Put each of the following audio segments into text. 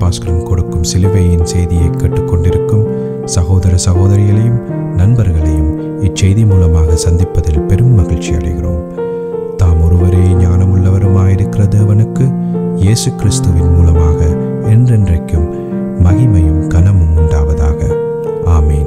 பாஸ்கரன் கொடுக்கும் சிலுவையின் செய்தியை கேட்டுக்கொண்டிருக்கும் சகோதர சகோதரிகளையும் நண்பர்களையும் இச்செய்தி மூலமாக சந்திப்பதில் பெரும் மகிழ்ச்சி அடைகிறோம் தாம் ஒருவரே ஞானமுள்ளவருமாயிருக்கிற தேவனுக்கு இயேசு கிறிஸ்துவின் மூலமாக என்றென்றைக்கும் மகிமையும் கனமும் உண்டாவதாக ஆமீன்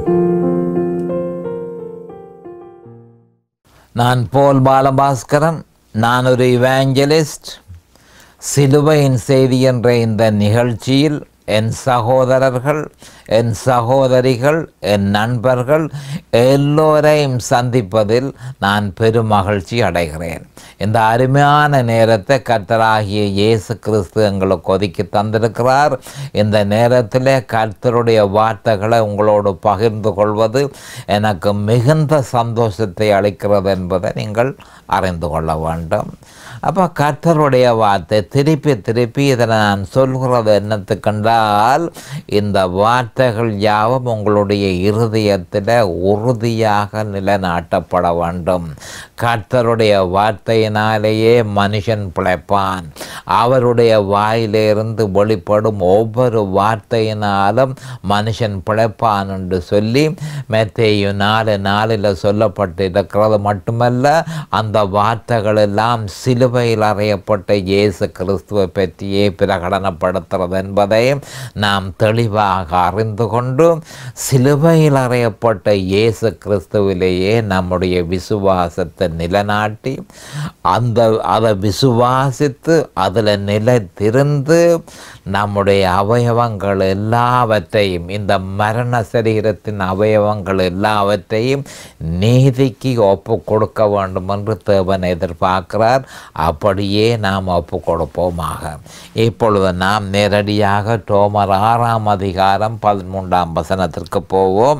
நான் போல் பாலபாஸ்கரன் நான் ஒரு இவாஞ்சலிஸ்ட் சிலுவையின் செய்தி என்ற இந்த நிகழ்ச்சியில் என் சகோதரர்கள் என் சகோதரிகள் என் நண்பர்கள் எல்லோரையும் சந்திப்பதில் நான் பெரும் மகிழ்ச்சி அடைகிறேன் இந்த அருமையான நேரத்தை கர்த்தராகிய இயேசு கிறிஸ்து எங்களுக்கு ஒதுக்கி தந்திருக்கிறார் இந்த நேரத்தில் கர்த்தருடைய வார்த்தைகளை உங்களோடு பகிர்ந்து கொள்வது எனக்கு மிகுந்த சந்தோஷத்தை அளிக்கிறது என்பதை நீங்கள் அறிந்து கொள்ள வேண்டும் அப்போ கர்த்தருடைய வார்த்தை திருப்பி திருப்பி இதை நான் சொல்கிறது என்னத்துக்கென்றால் இந்த வார்த்தைகள் யாவும் உங்களுடைய இருதயத்தில் உறுதியாக நிலைநாட்டப்பட வேண்டும் கர்த்தருடைய வார்த்தையினாலேயே மனுஷன் பிழைப்பான் அவருடைய வாயிலிருந்து வெளிப்படும் ஒவ்வொரு வார்த்தையினாலும் மனுஷன் பிழைப்பான் என்று சொல்லி மெத்தேயு நாலு நாளில் சொல்லப்பட்டிருக்கிறது மட்டுமல்ல அந்த வார்த்தைகள் எல்லாம் சிலுவையில் அறையப்பட்ட இயேசு கிறிஸ்துவை பற்றியே பிரகடனப்படுத்துறது என்பதை நாம் தெளிவாக அறிந்து கொண்டு சிலுவையில் அறையப்பட்ட இயேசு கிறிஸ்துவிலேயே நம்முடைய விசுவாசத்தை நிலைநாட்டி அந்த அதை விசுவாசித்து அதில் நிலைத்திருந்து நம்முடைய அவயவங்கள் எல்லாவற்றையும் இந்த மரண சரீரத்தின் அவயவங்கள் எல்லாவற்றையும் நீதிக்கு ஒப்பு கொடுக்க வேண்டும் என்று தேவன் எதிர்பார்க்கிறார் அப்படியே நாம் ஒப்பு கொடுப்போமாக இப்பொழுது நாம் நேரடியாக டோமர் ஆறாம் அதிகாரம் பதிமூன்றாம் வசனத்திற்கு போவோம்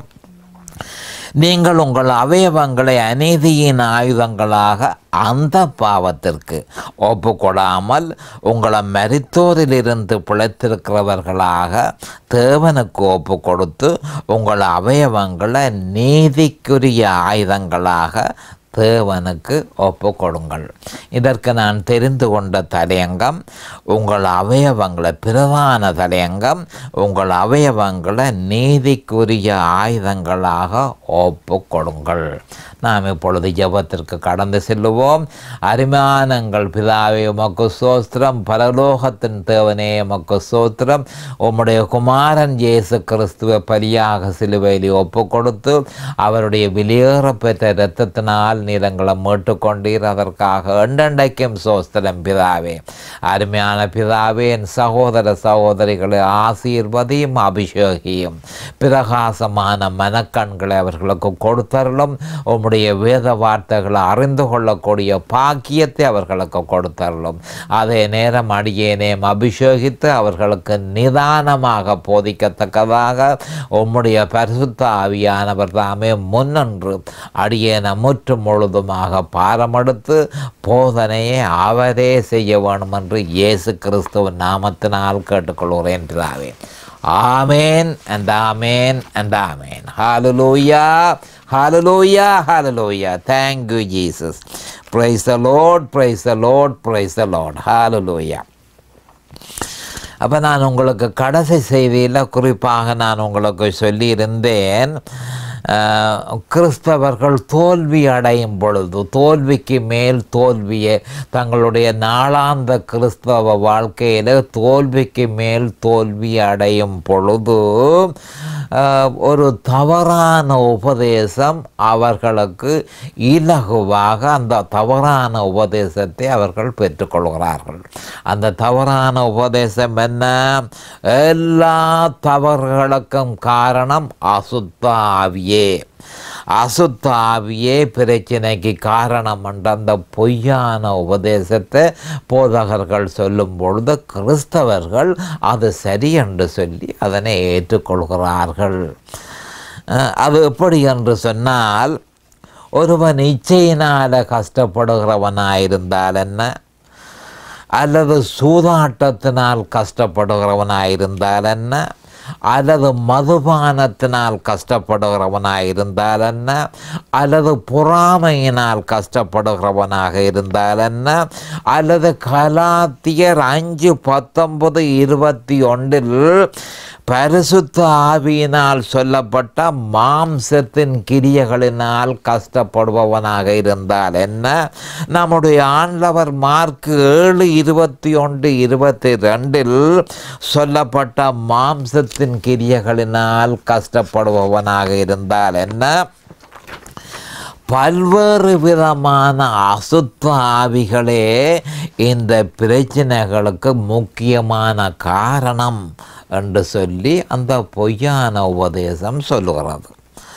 நீங்கள் உங்கள் அவயவங்களை அநீதியின் ஆயுதங்களாக அந்த பாவத்திற்கு ஒப்பு கொடாமல் உங்களை மரித்தோரிலிருந்து பிழைத்திருக்கிறவர்களாக தேவனுக்கு ஒப்பு கொடுத்து உங்கள் அவயவங்களை நீதிக்குரிய ஆயுதங்களாக தேவனுக்கு ஒப்பு கொடுங்கள் இதற்கு நான் தெரிந்து கொண்ட தலையங்கம் உங்கள் அவயவங்களை பிரதான தலையங்கம் உங்கள் அவயவங்களை நீதிக்குரிய ஆயுதங்களாக ஒப்பு கொடுங்கள் நாம் இப்பொழுது ஜெபத்திற்கு கடந்து செல்லுவோம் அருமையானங்கள் பிதாவே உமக்கு சோஸ்திரம் பரலோகத்தின் தேவனே உமக்கு சோத்திரம் உம்முடைய குமாரன் இயேசு கிறிஸ்துவ பலியாக சிலுவையில் ஒப்பு கொடுத்து அவருடைய வெளியேறப்பெற்ற இரத்தத்தினால் நீரங்களை மீட்டுக்கொண்டீர் அதற்காக எண்டெண்டைக்கும் சோஸ்திரம் பிதாவே அருமையான பிதாவே என் சகோதர சகோதரிகளை ஆசீர்வதியும் அபிஷேகியும் பிரகாசமான மனக்கண்களை அவர்களுக்கு கொடுத்தருளும் உம்முடைய வேத வார்த்தைகளை அறிந்து கொள்ளக்கூடிய பாக்கியத்தை அவர்களுக்கு கொடுத்தருளும் அதே நேரம் அடியேனேம் அபிஷேகித்து அவர்களுக்கு நிதானமாக போதிக்கத்தக்கதாக உம்முடைய பரிசுத்த ஆவியானவர் தாமே முன்னன்று அடியேன முற்று முழுதுமாக பாரமெடுத்து போதனையை அவரே செய்ய வேணும் என்று இயேசு கிறிஸ்துவின் நாமத்தினால் கேட்டுக்கொள்கிறேன் பிதாவே amen and amen and amen hallelujah hallelujah hallelujah thank you jesus praise the lord praise the lord praise the lord hallelujah அப்போ நான் உங்களுக்கு கடைசி செய்தியில் குறிப்பாக நான் உங்களுக்கு சொல்லியிருந்தேன் அஹ், கிறிஸ்தவர்கள் தோல்வி அடையும் பொழுது தோல்விக்கு மேல் தோல்வியை தங்களுடைய நாளாந்த கிறிஸ்தவ வாழ்க்கையில் தோல்விக்கு மேல் தோல்வி அடையும் பொழுது அஹ், ஒரு தவறான உபதேசம் அவர்களுக்கு இலகுவாக அந்த தவறான உபதேசத்தை அவர்கள் பெற்றுக்கொள்கிறார்கள் அந்த தவறான உபதேசம் என்ன எல்லா தவறுகளுக்கும் காரணம் அசுத்த ஆவியே அசுத்த ஆவியே பிரச்சனைக்கு காரணம் என்ற அந்த பொய்யான உபதேசத்தை போதகர்கள் சொல்லும் பொழுது கிறிஸ்தவர்கள் அது சரி என்று சொல்லி அதனை ஏற்றுக்கொள்கிறார்கள் அஹ், அது எப்படி என்று சொன்னால் ஒருவன் இச்சையினால் கஷ்டப்படுகிறவனாயிருந்தால் என்ன அல்லது சூதாட்டத்தினால் கஷ்டப்படுகிறவனாயிருந்தால் என்ன அல்லது மதுபானத்தினால் கஷ்டப்படுகிறவனாக இருந்தால் என்ன அல்லது பொறாமையினால் கஷ்டப்படுகிறவனாக இருந்தால் என்ன அல்லது கலாத்தியர் அஞ்சு பத்தொன்பது இருபத்தி ஒன்றில் பரிசுத்த ஆவியினால் சொல்லப்பட்ட மாம்சத்தின் கிரியைகளினால் கஷ்டப்படுபவனாக இருந்தால் என்ன நம்முடைய ஆண்டவர் மார்க் ஏழு இருபத்தி ஒன்று இருபத்தி ரெண்டில் சொல்லப்பட்ட மாம்சத்தின் கிரியைகளினால் கஷ்டப்படுபவனாக இருந்தால் என்ன பல்வேறு விதமான அசுத்த ஆவிகளே இந்த பிரச்சனைகளுக்கு முக்கியமான காரணம் என்று சொல்லி அந்த பொய்யான உபதேசம் சொல்லுகிறது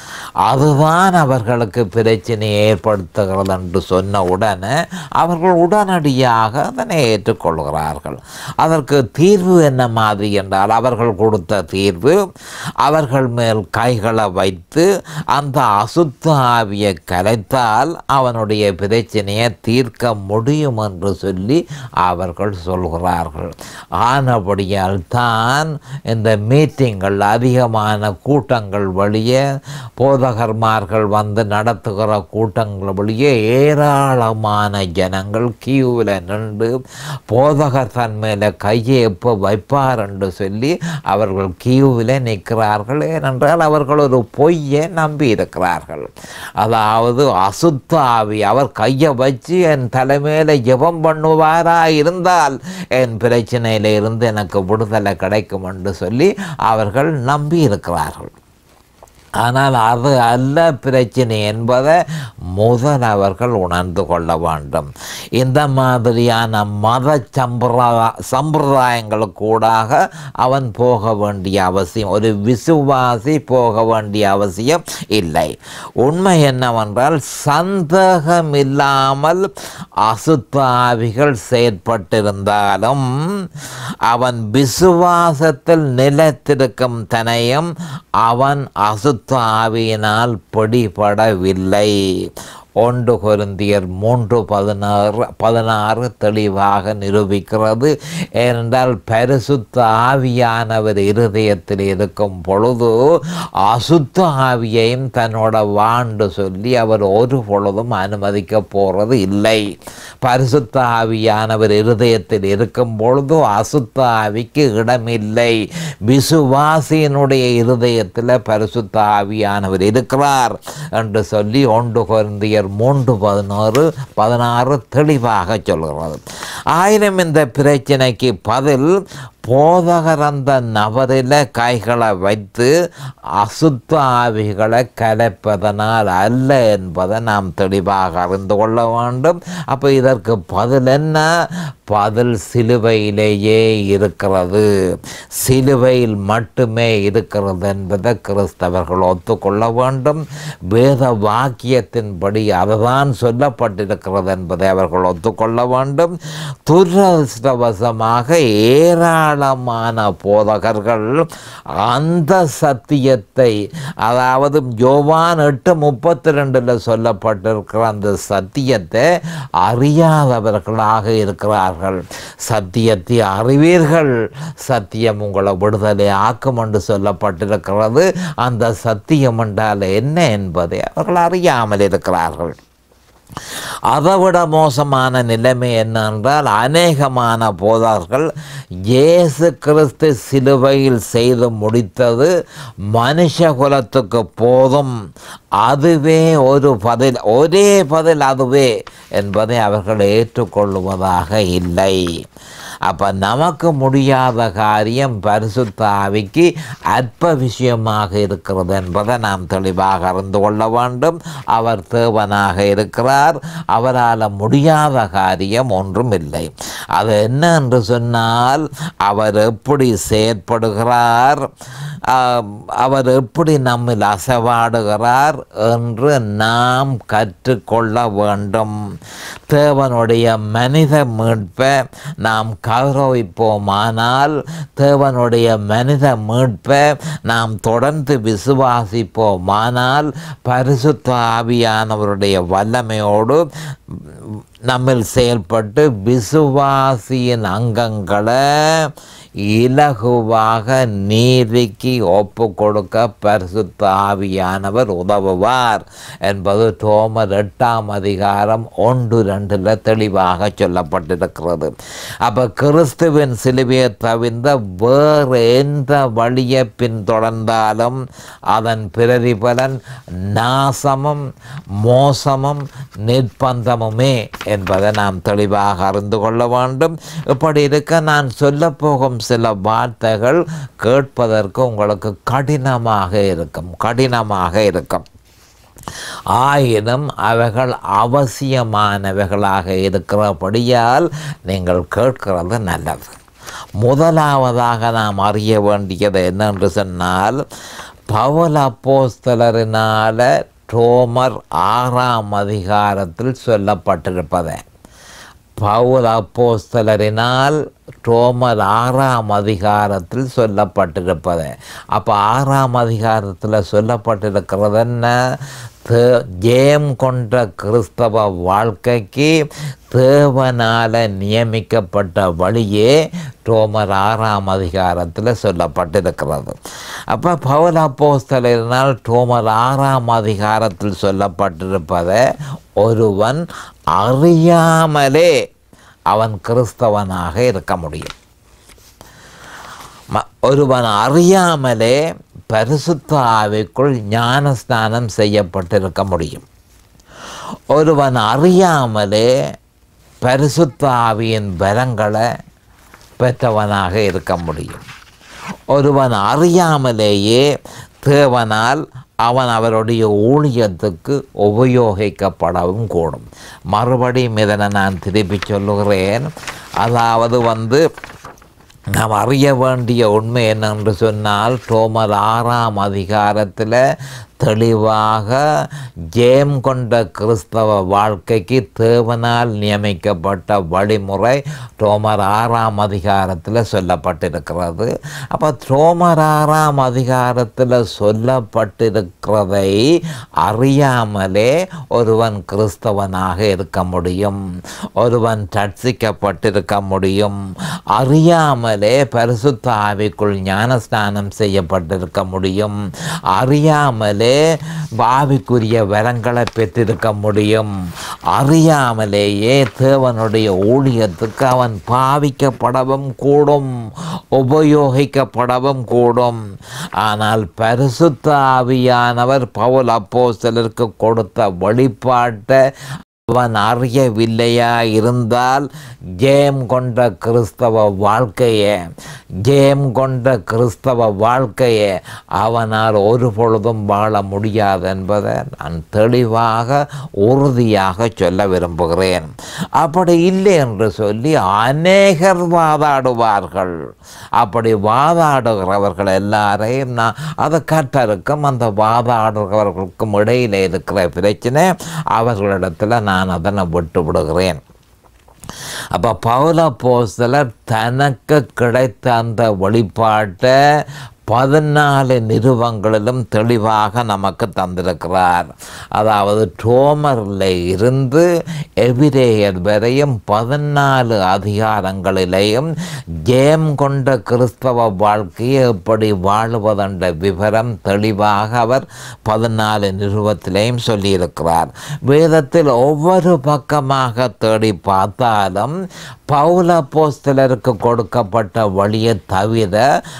அதுதான் அவர்களுக்கு பிரச்சனை ஏற்படுத்துகிறது என்று சொன்ன உடனே அவர்கள் உடனடியாக அதனை ஏற்றுக்கொள்கிறார்கள் அதற்கு தீர்வு என்ன மாதிரி என்றால் அவர்கள் கொடுத்த தீர்வு அவர்கள் மேல் கைகளை வைத்து அந்த அசுத்த ஆவியை கலைத்தால் அவனுடைய பிரச்சனையை தீர்க்க முடியும் என்று சொல்லி அவர்கள் சொல்கிறார்கள் ஆனபடியால் தான் இந்த மீட்டிங்கள் அதிகமான கூட்டங்கள் வழியே போதகர்மார்கள் வந்து நடத்துகிற கூட்டங்கள் வழியே ஏராளமான ஜனங்கள் கியூவில் நின்று போதகர் தன் மேலே கையை எப்போ வைப்பார் என்று சொல்லி அவர்கள் கியூவில் நிற்கிறார்கள் ஏனென்றால் அவர்கள் ஒரு பொய்யை நம்பி இருக்கிறார்கள் அதாவது அசுத்த ஆவி அவர் கையை வச்சு என் தலைமையில் ஜெபம் பண்ணுவாரா இருந்தால் என் பிரச்சனையில இருந்து எனக்கு விடுதலை கிடைக்கும் என்று சொல்லி அவர்கள் நம்பி இருக்கிறார்கள் ஆனால் அது அல்ல பிரச்சனை என்பதை முதல் அவர்கள் உணர்ந்து கொள்ள வேண்டும் இந்த மாதிரியான மத சம்பிரதா சம்பிரதாயங்களுக்கூடாக அவன் போக வேண்டிய அவசியம் ஒரு விசுவாசி போக வேண்டிய அவசியம் இல்லை உண்மை என்னவென்றால் சந்தேகம் இல்லாமல் அசுத்தாவிகள் செயற்பட்டிருந்தாலும் அவன் விசுவாசத்தில் நிலைத்திருக்கும் தனையும் அவன் அசுத்த ஆவியினால் பிடிபடவில்லை ஒன்று கொருந்தியர் மூன்று பதினாறு பதினாறு தெளிவாக நிரூபிக்கிறது ஏனென்றால் பரிசுத்த ஆவியானவர் இருதயத்தில் இருக்கும் பொழுது அசுத்த ஆவியையும் தன்னோட வாண்டு சொல்லி அவர் ஒரு பொழுதும் அனுமதிக்க போகிறது இல்லை பரிசுத்த ஆவியானவர் இருதயத்தில் இருக்கும் பொழுது அசுத்த ஆவிக்கு இடமில்லை விசுவாசியினுடைய இருதயத்தில் பரிசுத்த ஆவியானவர் இருக்கிறார் என்று சொல்லி ஒன்று குழந்தையர் மூன்று பதினோரு பதினாறு தெளிவாக சொல்கிறது ஆயிரம் இந்த பிரச்சனைக்கு பதில் போதகர் அந்த நபரில் கைகளை வைத்து அசுத்த ஆவிகளை கலைப்பதனால் அல்ல என்பதை நாம் தெளிவாக அறிந்து கொள்ள வேண்டும் அப்போ இதற்கு பதில் என்ன பதில் சிலுவையிலேயே இருக்கிறது சிலுவையில் மட்டுமே இருக்கிறது என்பதை கிறிஸ்தவர்கள் ஒத்துக்கொள்ள வேண்டும் வேத வாக்கியத்தின்படி அதுதான் சொல்லப்பட்டிருக்கிறது என்பதை அவர்கள் ஒத்துக்கொள்ள வேண்டும் துரதிருஷ்டவசமாக ஏராளமான போதகர்கள் அந்த சத்தியத்தை அதாவது யோவான் எட்டு முப்பத்தி ரெண்டில் சொல்லப்பட்டிருக்கிற அந்த சத்தியத்தை அறியாதவர்களாக இருக்கிறார்கள் சத்தியத்தை அறிவீர்கள் சத்தியம் உங்களை விடுதலை ஆக்கும் என்று சொல்லப்பட்டிருக்கிறது அந்த சத்தியம் என்றால் என்ன என்பதை அவர்கள் அறியாமல் இருக்கிறார்கள் அதைவிட மோசமான நிலைமை என்னென்றால் அநேகமான போதார்கள் இயேசு கிறிஸ்து சிலுவையில் செய்து முடித்தது மனுஷ குலத்துக்கு போதும் அதுவே ஒரு பதில் ஒரே பதில் அதுவே என்பதை அவர்கள் ஏற்றுக்கொள்வதாக இல்லை அப்போ நமக்கு முடியாத காரியம் பரிசுத்த ஆவிக்கு அற்ப விஷயமாக இருக்கிறது என்பதை நாம் தெளிவாக அறிந்து கொள்ள வேண்டும் அவர் தேவனாக இருக்கிறார் அவரால் முடியாத காரியம் ஒன்றும் இல்லை அது என்ன என்று சொன்னால் அவர் எப்படி செயற்படுகிறார் ஆம், அவர் எப்படி நம்மில் அசைவாடுகிறார் என்று நாம் கற்றுக்கொள்ள வேண்டும் தேவனுடைய மனித மீட்பை நாம் கௌரவிப்போமானால் தேவனுடைய மனித மீட்பை நாம் தொடர்ந்து விசுவாசிப்போமானால் பரிசுத்த ஆவியானவருடைய வல்லமையோடு நம்மில் செயல்பட்டு விசுவாசியின் அங்கங்களை இலகுவாக நீதிக்கு ஒப்பு கொடுக்க பரிசுத்த ஆவியானவர் உதவுவார் என்பது தோமர் எட்டாம் அதிகாரம் ஒன்று ரெண்டில் தெளிவாக சொல்லப்பட்டிருக்கிறது அப்போ கிறிஸ்துவின் சிலுவையை தவிர்ந்த வேறு எந்த வழியை பின்தொடர்ந்தாலும் அதன் பிரதிபலன் நாசமும் மோசமும் நிர்பந்தமுமே என்பதை நாம் தெளிவாக அறிந்து கொள்ள வேண்டும் இப்படி இருக்க நான் சொல்லப் போகும் சில வார்த்தைகள் கேட்பதற்கு உங்களுக்கு கடினமாக இருக்கும் கடினமாக இருக்கும் ஆயினும் அவைகள் அவசியமானவைகளாக இருக்கிறபடியால் நீங்கள் கேட்கிறது நல்லது முதலாவதாக நாம் அறிய வேண்டியது என்னென்று சொன்னால் பவுல் அப்போஸ்தலரினால ரோமர் ஆறாம் அதிகாரத்தில் சொல்லப்பட்டிருப்பதை பவுல் அப்போஸ்தலரினால் ரோமர் ஆறாம் அதிகாரத்தில் சொல்லப்பட்டிருப்பது அப்போ ஆறாம் அதிகாரத்தில் சொல்லப்பட்டிருக்கிறது என்ன தே- ஜெயம் கொண்ட கிறிஸ்தவ வாழ்க்கைக்கு தேவனால் நியமிக்கப்பட்ட வழியே ரோமர் ஆறாம் அதிகாரத்தில் சொல்லப்பட்டிருக்கிறது அப்போ பவுல் அப்போஸ்தலரினால் ரோமர் ஆறாம் அதிகாரத்தில் சொல்லப்பட்டிருப்பதை ஒருவன் அறியாமலே அவன் கிறிஸ்தவனாக இருக்க முடியும் ம- ஒருவன் அறியாமலே பரிசுத்த ஆவிக்குள் ஞானஸ்நானம் செய்யப்பட்டிருக்க முடியும் ஒருவன் அறியாமலே பரிசுத்த ஆவியின் பலங்களை பெற்றவனாக இருக்க முடியும் ஒருவன் அறியாமலேயே தேவனால் அவன் அவருடைய ஊழியத்துக்கு உபயோகிக்கப்படவும் கூடும் மறுபடியும் இதனை நான் திருப்பி சொல்லுகிறேன் அதாவது வந்து நாம் அறிய வேண்டிய உண்மை என்னென்று சொன்னால் தோமர் ஆறாம் அதிகாரத்தில் தெளிவாக ஜெயம் கொண்ட கிறிஸ்தவ வாழ்க்கைக்கு தேவனால் நியமிக்கப்பட்ட வழிமுறை ரோமர் ஆறாம் அதிகாரத்தில் சொல்லப்பட்டிருக்கிறது அப்போ ரோமர் ஆறாம் அதிகாரத்தில் சொல்லப்பட்டிருக்கிறதை அறியாமலே ஒருவன் கிறிஸ்தவனாக இருக்க முடியும் ஒருவன் ரட்சிக்கப்பட்டிருக்க முடியும் அறியாமலே பரிசுத்த ஆவிக்குள் ஞானஸ்நானம் செய்யப்பட்டிருக்க முடியும் அறியாமலே ஆவிக்குரிய வரங்களை பெற்றிருக்க முடியும் அறியாமலேயே தேவனுடைய ஊழியத்துக்கு அவன் பாவிக்கப்படவும் கூடும் உபயோகிக்கப்படவும் கூடும் ஆனால் பரிசுத்த ஆவியானவர் பவுல் அப்போஸ்தலருக்கு கொடுத்த வெளிப்பாட்டை அவன் அறியவில்லையா இருந்தால் ஜெயம் கொண்ட கிறிஸ்தவ வாழ்க்கையே ஜெயம் கொண்ட கிறிஸ்தவ வாழ்க்கையே அவனால் ஒரு பொழுதும் வாழ முடியாது என்பதை நான் தெளிவாக உறுதியாக சொல்ல விரும்புகிறேன் அப்படி இல்லை என்று சொல்லி அநேகர் வாதாடுவார்கள் அப்படி வாதாடுகிறவர்கள் எல்லாரையும் நான் அதை கற்றருக்கும் அந்த வாதாடுகிறவர்களுக்கும் இடையில் இருக்கிற பிரச்சனை அவர்களிடத்தில் நான் அதனை விட்டு விடுகிறேன் அப்போ பவுல போஸ்தலர் தனக்கு கிடைத்த அந்த வெளிப்பாட்டை பதினாலு நிறுவங்களிலும் தெளிவாக நமக்கு தந்திருக்கிறார் அதாவது டோமரில் இருந்து எபிரேயர் வரையும் பதினாலு அதிகாரங்களிலேயும் ஜெயம் கொண்ட கிறிஸ்தவ வாழ்க்கையை எப்படி வாழ்வதென்ற விவரம் தெளிவாக அவர் பதினாலு நிறுவத்திலேயும் சொல்லியிருக்கிறார் வேதத்தில் ஒவ்வொரு பக்கமாக தேடி பார்த்தாலும் பவுல போஸ்தலருக்கு கொடுக்கப்பட்ட வழியை தவிர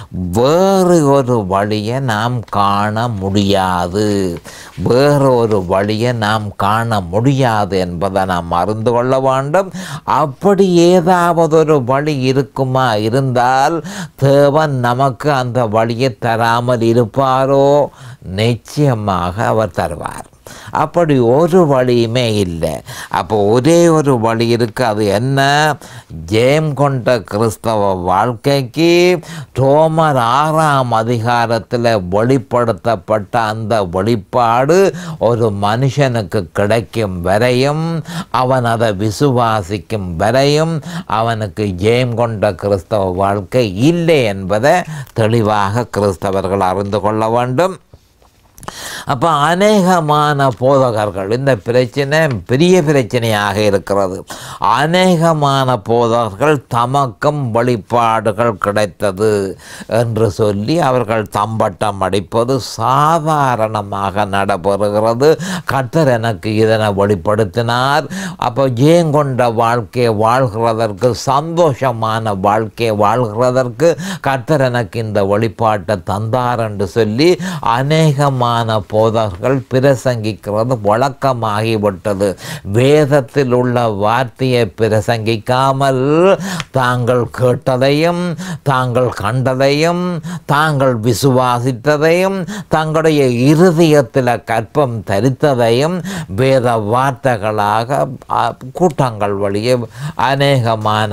வேறு ஒரு வழியை நாம் காண முடியாது வேறு ஒரு வழியை நாம் காண முடியாது என்பதை நாம் அறிந்து கொள்ள வேண்டும் அப்படி ஏதாவது ஒரு வழி இருக்குமா இருந்தால் தேவன் நமக்கு அந்த வழியை தராமல் இருப்பாரோ நிச்சயமாக அவர் தருவார் அப்படி ஒரு வழியுமே இல்லை அப்போ ஒரே ஒரு வழி இருக்கு அது என்ன ஜெயம் கொண்ட கிறிஸ்தவ வாழ்க்கைக்கு ரோமர் ஆறாம் அதிகாரத்தில் வெளிப்படுத்தப்பட்ட அந்த வெளிப்பாடு ஒரு மனுஷனுக்கு கிடைக்கும் வரையும் அவன் அதை விசுவாசிக்கும் வரையும் அவனுக்கு ஜெயம் கொண்ட கிறிஸ்தவ வாழ்க்கை இல்லை என்பதை தெளிவாக கிறிஸ்தவர்கள் அறிந்து கொள்ள வேண்டும் அப்போ அநேகமான போதகர்கள் இந்த பிரச்சனை பெரிய பிரச்சனையாக இருக்கிறது அநேகமான போதகர்கள் தமக்கும் வழிபாடுகள் கிடைத்தது என்று சொல்லி அவர்கள் தம்பட்டம் அடிப்பது சாதாரணமாக நடைபெறுகிறது கர்த்தர் எனக்கு இதனை வெளிப்படுத்தினார் அப்போ ஜெயங்கொண்ட வாழ்க்கையை வாழ்கிறதற்கு சந்தோஷமான வாழ்க்கையை வாழ்கிறதற்கு கர்த்தர் எனக்கு இந்த வழிபாட்டை தந்தார் என்று சொல்லி அநேகமான போதர்கள் பிரசங்கிக்கிறது வழக்கமாகிவிட்டது வேதத்தில் உள்ள வார்த்தையை பிரசங்கிக்காமல் தாங்கள் கேட்டதையும் தாங்கள் கண்டதையும் தாங்கள் விசுவாசித்ததையும் தங்களுடைய இருதயத்தில் கற்பம் தரித்ததையும் வேத வார்த்தைகளாக அ, கூட்டங்கள் வழியே அநேகமான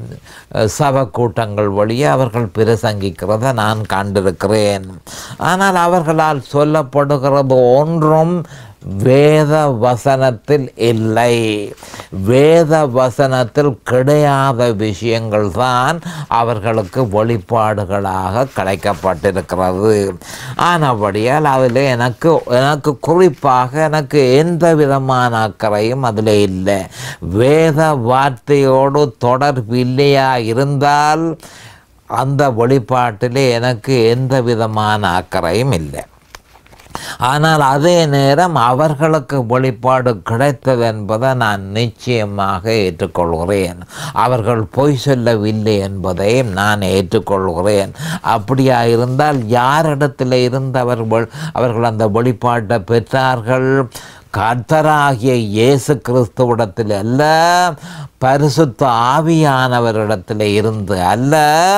சபை கூட்டங்கள் வழியே அவர்கள் பிரசங்கிக்கிறத நான் கண்டிருக்கிறேன் ஆனால் அவர்களால் சொல்லப்படுகிறது ஒன்றும் வேத வசனத்தில் இல்லை வேத வசனத்தில் கிடையாத விஷயங்கள் தான் அவர்களுக்கு வெளிப்பாடுகளாக கிடைக்கப்பட்டிருக்கிறது ஆனபடியால் அதில் எனக்கு எனக்கு குறிப்பாக எனக்கு எந்த விதமான அக்கறையும் அதில் இல்லை வேத வார்த்தையோடு தொடர்பு இல்லையா இருந்தால் அந்த வெளிப்பாட்டிலே எனக்கு எந்த விதமான அக்கறையும் இல்லை ஆனால் அதே நேரம் அவர்களுக்கு வெளிப்பாடு கிடைத்தது என்பதை நான் நிச்சயமாக ஏற்றுக்கொள்கிறேன் அவர்கள் பொய் சொல்லவில்லை என்பதையும் நான் ஏற்றுக்கொள்கிறேன் அப்படியா இருந்தால் யாரிடத்தில் இருந்து அவர் வெ- அவர்கள் அந்த வெளிப்பாட்டை பெற்றார்கள் கர்த்தராகிய இயேசு கிறிஸ்துவிடத்தில் அல்ல பரிசுத்த ஆவியானவரிடத்தில் இருந்து அல்ல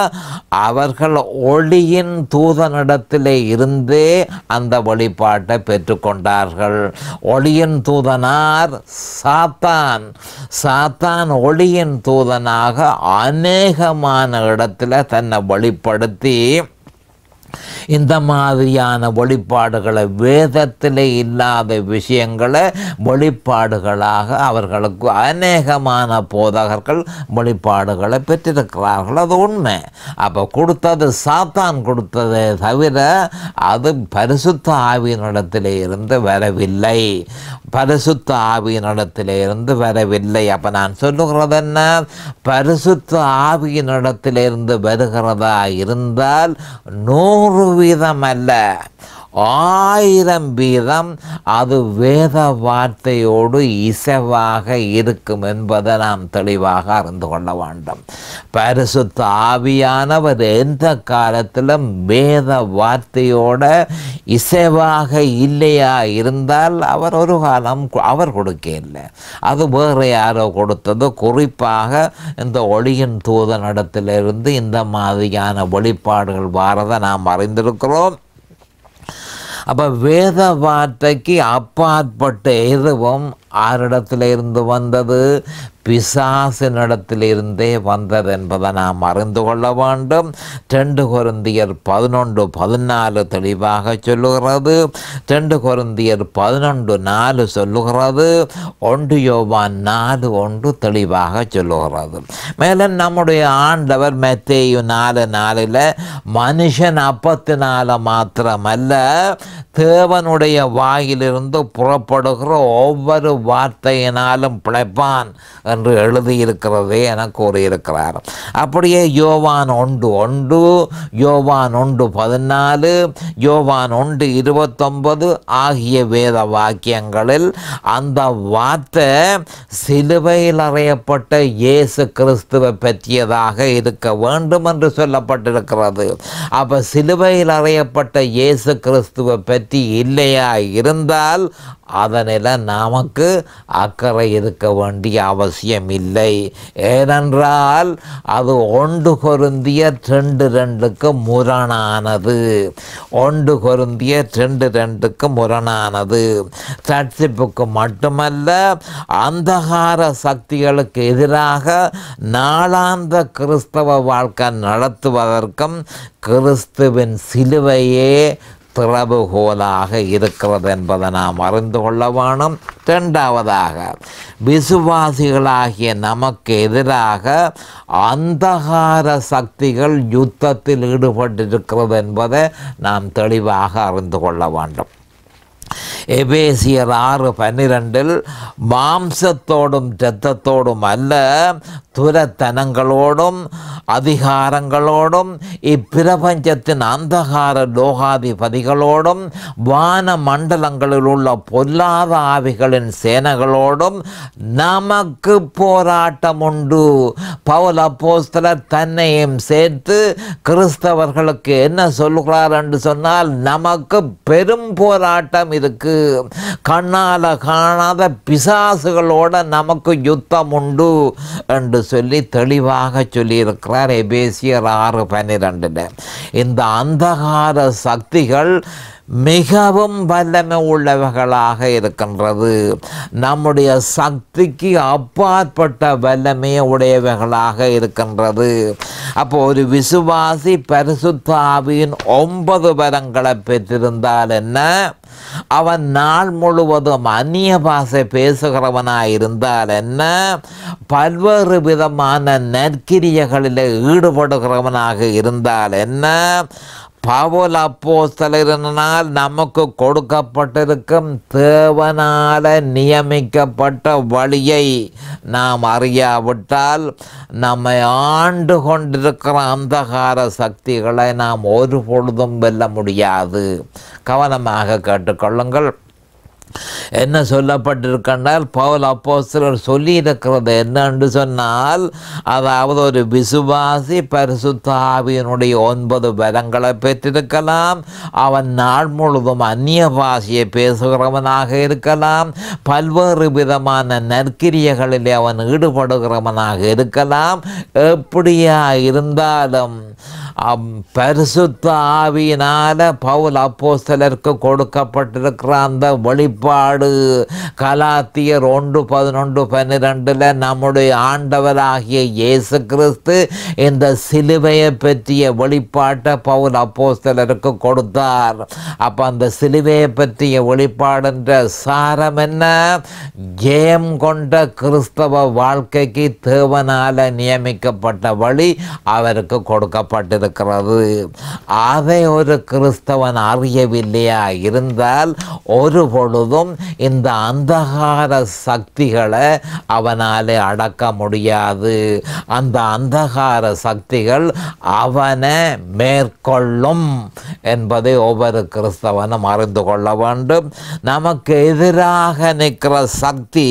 அவர்கள் ஒளியின் தூதனிடத்திலே இருந்தே அந்த வழிபாட்டை பெற்றுக்கொண்டார்கள் ஒளியின் தூதனார் சாத்தான் சாத்தான் ஒளியின் தூதனாக அநேகமான இடத்துல தன்னை வெளிப்படுத்தி இந்த மாதிரியான வெளிப்பாடுகளை வேதத்தில் இல்லாத விஷயங்களை வெளிப்பாடுகளாக அவர்களுக்கு அநேகமான போதகர்கள் வெளிப்பாடுகளை பெற்றிருக்கிறார்கள் அது உண்மை அப்போ கொடுத்தது சாத்தான் கொடுத்ததே தவிர அது பரிசுத்த ஆவியினிடத்திலே இருந்து வரவில்லை பரிசுத்த ஆவியினிடத்திலே இருந்து வரவில்லை அப்போ நான் சொல்லுகிறது என்ன பரிசுத்த ஆவியினிடத்திலிருந்து வருகிறதா இருந்தால் நூறு வீதம் அல்ல ஆயிரம் வீதம் அது வேத வார்த்தையோடு இசைவாக இருக்கும் என்பதை நாம் தெளிவாக அறிந்து கொள்ள வேண்டும் பரிசுத்த ஆவியானவர் எந்த காலத்திலும் வேத வார்த்தையோட இசைவாக இல்லையா இருந்தால் அவர் ஒரு காலம் கு- அவர் கொடுக்க இல்லை அது வேறு யாரோ கொடுத்தது குறிப்பாக இந்த ஒளியின் தூதனிடத்திலிருந்து இந்த மாதிரியான வெளிப்பாடுகள் வாரதை நாம் அறிந்திருக்கிறோம் அப்போ வேத வார்த்தைக்கு அப்பாற்பட்ட எதுவும் ஆரிடத்தில் இருந்து வந்தது பிசாசினிடத்திலிருந்தே வந்தது என்பதை நாம் அறிந்து கொள்ள வேண்டும் ரெண்டு கொருந்தியர் பதினொன்று பதினாலு தெளிவாக சொல்லுகிறது ரெண்டு கொருந்தியர் பதினொன்று நாலு சொல்லுகிறது ஒன்று யோவான் நாலு ஒன்று தெளிவாக சொல்லுகிறது மேலும் நம்முடைய ஆண்டவர் மெத்தேயு நாலு நாலில் மனுஷன் அப்பத்தினால மாத்திரமல்ல தேவனுடைய வாயிலிருந்து புறப்படுகிற ஒவ்வொரு வார்த்தையினாலும் பிழைப்பான் என்று எழுதியிருக்கிறதே என கூறியிருக்கிறார் அப்படியே யோவான் ஒன்று ஒன்று யோவான் ஒன்று பதினாலு யோவான் ஒன்று இருபத்தொன்பது ஆகிய வேத வாக்கியங்களில் அந்த வார்த்தை சிலுவையில் அறையப்பட்ட இயேசு கிறிஸ்துவை பற்றியதாக இருக்க வேண்டும் என்று சொல்லப்பட்டிருக்கிறது அப்போ சிலுவையில் அறையப்பட்ட இயேசு கிறிஸ்துவை பற்றி இல்லையா இருந்தால் அதனில் நமக்கு அக்கறை இருக்க வேண்டிய அவசியம் இல்லை ஏனென்றால் அது ஒன்று கொருந்திய ரெண்டு ரெண்டுக்கு முரணானது ஒன்று கொருந்திய ரெண்டு ரெண்டுக்கு முரணானது சர்ச்சிப்புக்கு மட்டுமல்ல அந்தகார சக்திகளுக்கு எதிராக நாளாந்த கிறிஸ்தவ வாழ்க்கை நடத்துவதற்கும் கிறிஸ்துவின் சிலுவையே திறவுகோலாக இருக்கிறது என்பதை நாம் அறிந்து கொள்ள வேணும் இரண்டாவதாக விசுவாசிகளாகிய நமக்கு எதிராக அந்தகார சக்திகள் யுத்தத்தில் ஈடுபட்டிருக்கிறது என்பதை நாம் தெளிவாக அறிந்து கொள்ள வேண்டும் எபேசியர் ஆறு பன்னிரெண்டில் மாம்சத்தோடும் இரத்தத்தோடும் அல்ல துரத்தனங்களோடும் அதிகாரங்களோடும் இப்பிரபஞ்சத்தின் அந்தகார லோகாதிபதிகளோடும் வான மண்டலங்களில் உள்ள பொல்லாத ஆவிகளின் சேனைகளோடும் நமக்கு போராட்டம் உண்டு பவுல் அப்போஸ்தலர் தன்னையும் சேர்த்து கிறிஸ்தவர்களுக்கு என்ன சொல்கிறார் என்று சொன்னால் நமக்கு பெரும் போராட்டம் இருக்கு கண்ணால காணாத பிசாசுகளோட நமக்கு யுத்தம் உண்டு என்று சொல்லி தெளிவாக சொல்லியிருக்கிறார் எபேசியர் ஆறு பன்னிரெண்டில் இந்த அந்தகார சக்திகள் மிகவும் வல்லமை உள்ளவைகளாக இருக்கின்றது நம்முடைய சக்திக்கு அப்பாற்பட்ட வல்லமையை உடையவைகளாக இருக்கின்றது அப்போ ஒரு விசுவாசி பரிசுத்த ஆவியின் ஒன்பது வரங்களை பெற்றிருந்தால் என்ன அவன் நாள் முழுவதும் அந்நிய பாஷை பேசுகிறவனாய் இருந்தால் என்ன பல்வேறு விதமான நற்கிரியைகளில் ஈடுபடுகிறவனாக இருந்தால் என்ன பவுல் அப்போஸ்தலரினால் நமக்கு கொடுக்கப்பட்டிருக்கும் தேவனால நியமிக்கப்பட்ட வழியை நாம் அறியாவிட்டால் நம்மை ஆண்டு கொண்டிருக்கிற அந்தகார சக்திகளை நாம் ஒரு பொழுதும் வெல்ல முடியாது கவனமாக கேட்டுக்கொள்ளுங்கள் என்ன சொல்லப்பட்டிருக்கின்றால் பவுல் அப்போஸ்தலர் சொல்லியிருக்கிறது என்னன்னு சொன்னால் அதாவது ஒரு விசுவாசி பரிசுத்த ஆவியினுடைய ஒன்பது வரங்களை பெற்றிருக்கலாம் அவன் நாள் முழுவதும் அந்நிய பாஷையை பேசுகிறவனாக இருக்கலாம் பல்வேறு விதமான நற்கிரியைகளிலே அவன் ஈடுபடுகிறவனாக இருக்கலாம் எப்படியா இருந்தாலும் அம் பரிசுத்த ஆவியினால பவுல் அப்போஸ்தலருக்கு கொடுக்கப்பட்டிருக்கிற அந்த வெளிப்பாடு கலாத்தியர் ஒன்று பதினொன்று பன்னிரெண்டில் நம்முடைய ஆண்டவராகிய இயேசு கிறிஸ்து இந்த சிலுவையை பற்றிய வெளிப்பாட்டை பவுல் அப்போஸ்தலருக்கு கொடுத்தார் அப்போ அந்த சிலுவையை பற்றிய வெளிப்பாடுன்ற சாரம் என்ன ஜெயம் கொண்ட கிறிஸ்தவ வாழ்க்கைக்கு தேவனால நியமிக்கப்பட்ட வழி அவருக்கு கொடுக்கப்பட்டிருக்கிறது அதை ஒரு கிறிஸ்தவன் அறியவில்லையா இருந்தால் ஒரு பொழுதும் இந்த அந்தகார சக்திகளை அவனாலே அடக்க முடியாது அந்த அந்தகார சக்திகள் அவனை மேற்கொள்ளும் என்பதை ஒவ்வொரு கிறிஸ்தவனும் அறிந்து கொள்ள வேண்டும் நமக்கு எதிராக நிற்கிற சக்தி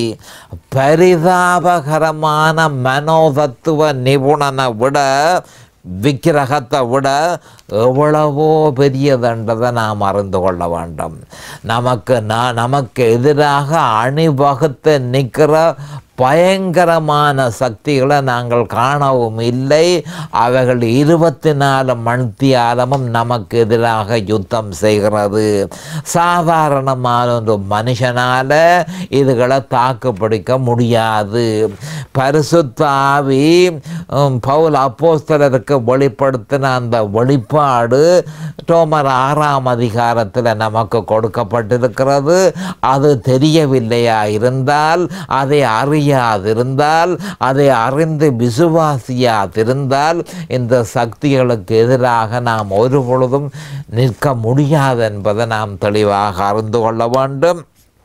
பரிதாபகரமான மனோதத்துவ நிபுணனை விட விக்கிரகத்தை விட எவ்வளவோ பெரியதுன்றதை நாம் அறிந்து கொள்ள வேண்டும் நமக்கு நான் நமக்கு எதிராக அணிவகுத்து நிற்கிற பயங்கரமான சக்திகளை நாங்கள் காணவும் இல்லை அவைகள் இருபத்தி நாலு மணித்தியாலமும் நமக்கு எதிராக யுத்தம் செய்கிறது சாதாரணமான ஒரு மனுஷனால் இதுகளை தாக்கு பிடிக்க முடியாது பரிசுத்த ஆவி உம், பவுல் அப்போஸ்தலருக்கு வெளிப்படுத்தின அந்த வெளிப்பாடு டோமர் ஆறாம் அதிகாரத்தில் நமக்கு கொடுக்கப்பட்டிருக்கிறது அது தெரியவில்லையா இருந்தால் அதை அறியாதிருந்தால் அதை அறிந்து விசுவாசியாதிருந்தால் இந்த சக்திகளுக்கு எதிராக நாம் ஒரு பொழுதும் நிற்க முடியாது என்பதை நாம் தெளிவாக அறிந்து கொள்ள வேண்டும்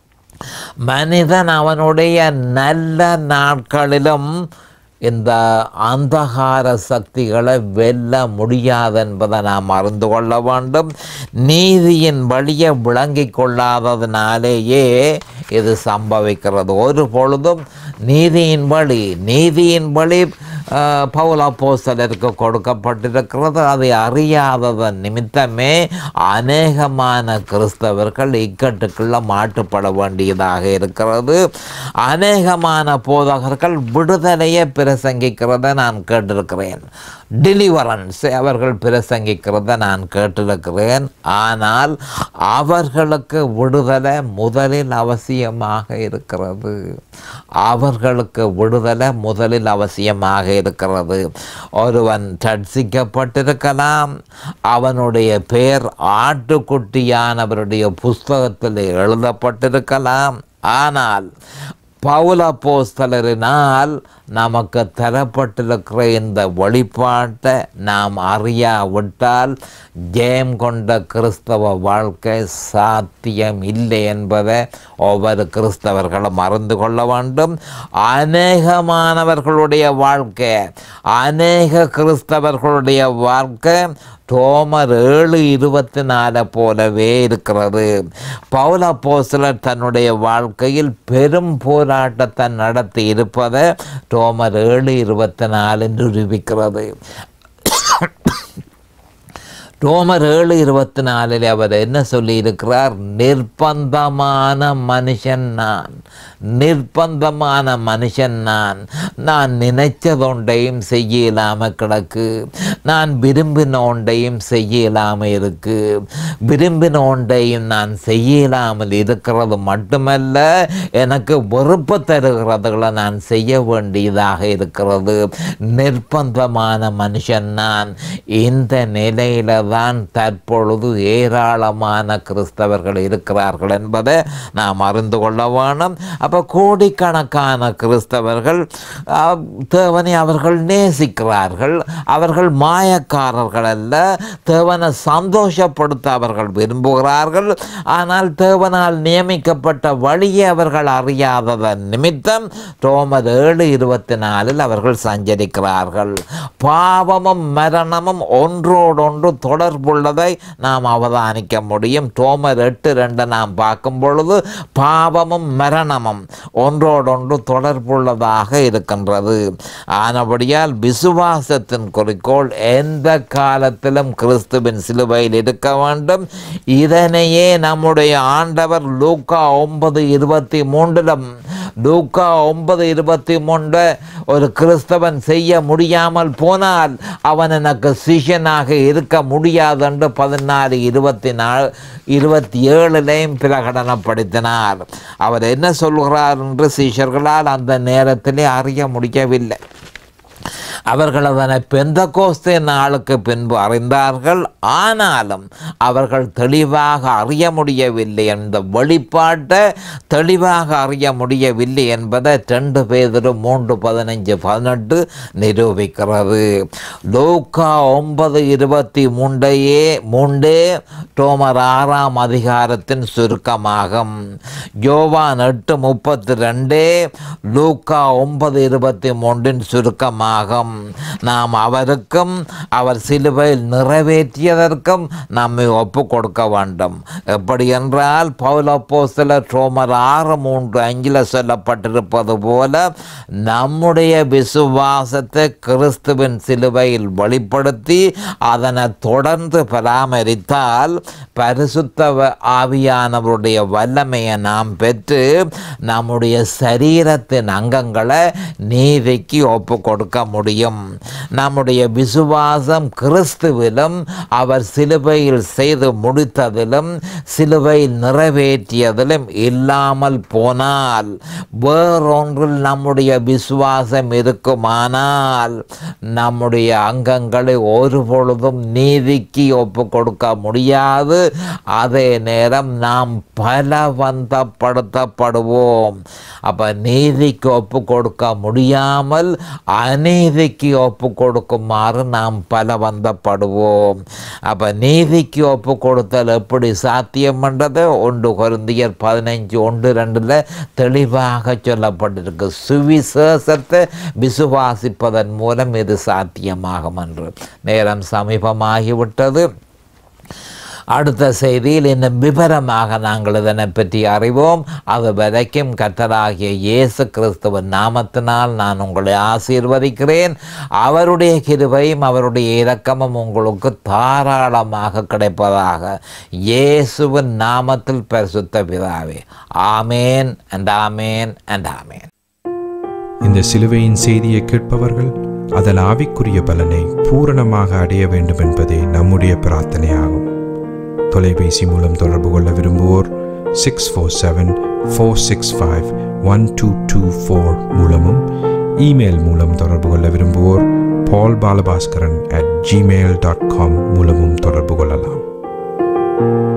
மனிதன் அவனுடைய நல்ல நாட்களிலும் இந்த அந்தகார சக்திகளை வெல்ல முடியாது என்பதை நாம் அறிந்து கொள்ள வேண்டும் நீதியின் வழியை விளங்கிக் கொள்ளாததினாலேயே இது சம்பவிக்கிறது ஒரு பொழுதும் நீதியின் வழி நீதியின் வழி அஹ், பவுல் அப்போஸ்தலருக்கு கொடுக்கப்பட்டிருக்கிறது அதை அறியாததன் நிமித்தமே அநேகமான கிறிஸ்தவர்கள் இக்கட்டுக்குள்ள மாட்டுப்பட வேண்டியதாக இருக்கிறது அநேகமான போதகர்கள் விடுதலையை பிரசங்கிக்கிறத நான் கேட்டிருக்கிறேன் டெலிவரன்ஸ் அவர்கள் பிரசங்கிக்கிறத நான் கேட்டிருக்கிறேன் ஆனால் அவர்களுக்கு விடுதலை முதலில் அவசியமாக இருக்கிறது அவர்களுக்கு விடுதலை முதலில் அவசியமாக இருக்கிறது ஒருவன் ரட்சிக்கப்பட்டிருக்கலாம் அவனுடைய பெயர் ஆட்டுக்குட்டியானவருடைய புஸ்தகத்தில் எழுதப்பட்டிருக்கலாம் ஆனால் பவுல போஸ்தலரினால் நமக்கு தரப்பட்டிருக்கிற இந்த வழிபாட்டை நாம் அறியாவிட்டால் ஜெயம் கொண்ட கிறிஸ்தவ வாழ்க்கை சாத்தியம் இல்லை என்பதை ஒவ்வொரு கிறிஸ்தவர்களும் அறிந்து கொள்ள வேண்டும் அநேகமானவர்களுடைய வாழ்க்கை அநேக கிறிஸ்தவர்களுடைய வாழ்க்கை ரோமர் ஏழு இருபத்தி நாலு போலவே இருக்கிறது பவுல போஸ்லர் தன்னுடைய வாழ்க்கையில் பெரும் போராட்டத்தை நடத்தி இருப்பதை ரோமர் ஏழு இருபத்தி நாலு நிரூபிக்கிறது ரோமர் ஏழு இருபத்தி நாலில் அவர் என்ன சொல்லியிருக்கிறார் நிர்பந்தமான மனுஷன் நான் நிர்பந்தமான மனுஷன் நான் நான் நினைச்சது ஒன்றையும் செய்ய இல்லாமல் கிடக்கு நான் விரும்பின ஒன்றையும் செய்ய இல்லாமல் இருக்கு விரும்பின ஒன்றையும் நான் செய்ய இல்லாமல் இருக்கிறது மட்டுமல்ல எனக்கு வெறுப்பு தருகிறதுகளை நான் செய்ய வேண்டியதாக இருக்கிறது நிர்பந்தமான மனுஷன் நான் இந்த நிலையில தான் தற்பொழுது ஏராளமான கிறிஸ்தவர்கள் இருக்கிறார்கள் என்பதை நாம் அறிந்து கொள்ள வேணும் அப்போ கோடிக்கணக்கான கிறிஸ்தவர்கள் அஹ், தேவனை அவர்கள் நேசிக்கிறார்கள் அவர்கள் மாயக்காரர்கள் அல்ல தேவனை சந்தோஷப்படுத்த அவர்கள் விரும்புகிறார்கள் ஆனால் தேவனால் நியமிக்கப்பட்ட வழியை அவர்கள் அறியாததன் நிமித்தம் ரோமர் ஏழு இருபத்தி நாலில் அவர்கள் சஞ்சரிக்கிறார்கள் பாவமும் மரணமும் ஒன்றோடொன்று தொடர்புள்ளதை நாம் அவதானிக்க முடியும் ரோமர் எட்டு ரெண்டு நாம் பார்க்கும் பொழுது பாவமும் மரணமும் ஒன்றோடொன்று தொடர்புள்ளதாக இருக்கின்றது ஆனபடியால் விசுவாசத்தின் குறிக்கோள் எந்த காலத்திலும் கிறிஸ்துவின் சிலுவையில் இருக்க வேண்டும் இதனையே நம்முடைய ஆண்டவர் லூக்கா ஒன்பது இருபத்தி மூன்றிலும் லூக்கா ஒன்பது இருபத்தி மூன்று ஒரு கிறிஸ்தவன் செய்ய முடியாமல் போனால் அவன் எனக்கு சிஷ்யனாக இருக்க முடியாது என்று பதினாலு இருபத்தி நாலு இருபத்தி ஏழுலையும் பிரகடனப்படுத்தினார் அவர் என்ன சொல்கிறார் என்று சிஷ்யர்களால் அந்த நேரத்திலே அறிய முடியவில்லை அவர்கள் அதனை பெந்த கோஸ்தே நாளுக்கு பின்பு அறிந்தார்கள் ஆனாலும் அவர்கள் தெளிவாக அறிய முடியவில்லை என்ற வெளிப்பாட்டை தெளிவாக அறிய முடியவில்லை என்பதை ரெண்டு பேதரு மூன்று பதினஞ்சு பதினெட்டு நிரூபிக்கிறது லூக்கா ஒன்பது இருபத்தி மூன்றையே மூன்று ரோமர் ஆறாம் அதிகாரத்தின் சுருக்கமாகும் யோவான் எட்டு முப்பத்தி ரெண்டு லூக்கா ஒன்பது இருபத்தி மூன்றின் சுருக்கமாகும் நாம் அவருக்கும் அவர் சிலுவையில் நிறைவேற்றியதற்கும் நம்மை ஒப்பு கொடுக்க வேண்டும் எப்படி என்றால் பௌலப்போ சில ரோமர் ஆறு மூன்று அஞ்சில் சொல்லப்பட்டிருப்பது போல நம்முடைய விசுவாசத்தை கிறிஸ்துவின் சிலுவையில் வெளிப்படுத்தி அதனை தொடர்ந்து பராமரித்தால் பரிசுத்த வ- ஆவியானவருடைய வல்லமையை நாம் பெற்று நம்முடைய சரீரத்தின் அங்கங்களை நீதிக்கு ஒப்பு கொடுக்க முடியும் நம்முடைய விசுவாசம் கிறிஸ்துவிலும் அவர் சிலுவையில் செய்து முடித்ததிலும் சிலுவையில் நிறைவேற்றியதிலும் இல்லாமல் போனால் வேறொன்றில் நம்முடைய விசுவாசம் இருக்குமானால் நம்முடைய அங்கங்களை ஒரு பொழுதும் நீதிக்கு ஒப்பு கொடுக்க முடியாது அதே நேரம் நாம் பலவந்தப்படுத்தப்படுவோம் அப்போ நீதிக்கு ஒப்பு கொடுக்க முடியாமல் அநீதிக்கு ஒப்பு கொடுக்குமாறு நாம் பலவந்தப்படுவோம் அப்போ நீதிக்கு ஒப்பு கொடுத்தல் எப்படி சாத்தியம் என்றது ஒன்று குருந்தியர் பதினைஞ்சு ஒன்று ரெண்டில் தெளிவாக சொல்லப்பட்டிருக்கு சுவிசேஷத்தை விசுவாசிப்பதன் மூலம் இது சாத்தியமாகும் என்று நேரம் சமீபமாகிவிட்டது அடுத்த செய்தியில் இன்னும் விவரமாக நாங்கள் இதனை பற்றி அறிவோம் அது வரைக்கும் கர்த்தராகிய இயேசு கிறிஸ்துவின் நாமத்தினால் நான் உங்களை ஆசீர்வதிக்கிறேன் அவருடைய கிருபையும் அவருடைய இரக்கமும் உங்களுக்கு தாராளமாக கிடைப்பதாக இயேசுவின் நாமத்தில் பரிசுத்த பிதாவே ஆமேன் அண்ட் ஆமேன் அண்ட் ஆமேன் இந்த சிலுவையின் செய்தியை கேட்பவர்கள் அதன் ஆவிக்குரிய பலனை பூரணமாக அடைய வேண்டும் என்பதே நம்முடைய பிரார்த்தனையாகும் தொலைபேசி மூலம் தொடர்பு கொள்ள விரும்புவோர் six four seven four six five one two two four மூலமும் இமெயில் மூலம் தொடர்பு கொள்ள விரும்புவோர் Paul Balabhaskaran at Gmail dot com மூலமும் தொடர்பு கொள்ளலாம்